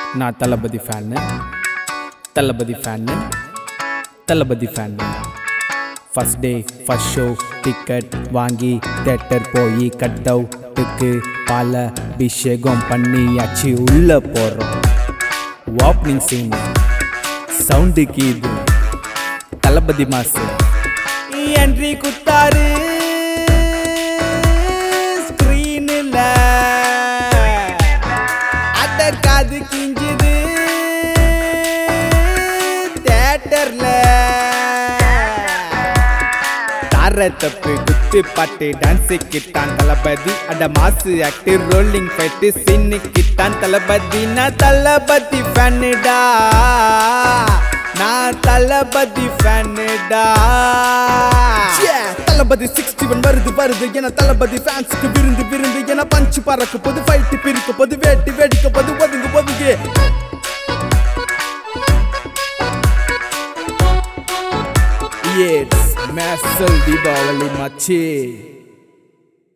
நான் Thalapathy fan Thalapathy fan Thalapathy fan first day first show ticket வாங்கி theatre போய் கட் அவுட்டுக்கு பால அபிஷேகம் பண்ணியாச்சு உள்ள போகிறோம் ஓப்பனிங் சீன் சவுண்டுக்கு இது தளபதி மாசு என்றி குத்தாரு ஸ்க்ரீனில் அட காது கிஞ்சுது தேட்டர்ல தார தப்பு குத்து பாட்டு டான்ஸுக்கு தான் தளபதி அட மாசு ஆக்டு ரோலிங் ஃபைட்டு சீனுக்கு தான் தளபதி நான் தளபதி ஃபேனுடா நான் தளபதி ஃபேனுடா தளபதி சிக்ஸ்டி ஒன் வருது வருது என தளபதி ஃபேன்ஸுக்கு விருந்து விருந்து என பஞ்சு பறக்க போது ஃபைட்டு பிரிக்க போது வேட்டி வெடிக்க போது ஒதுங்கு ஒதுங்கு It's Master Deepavali Machi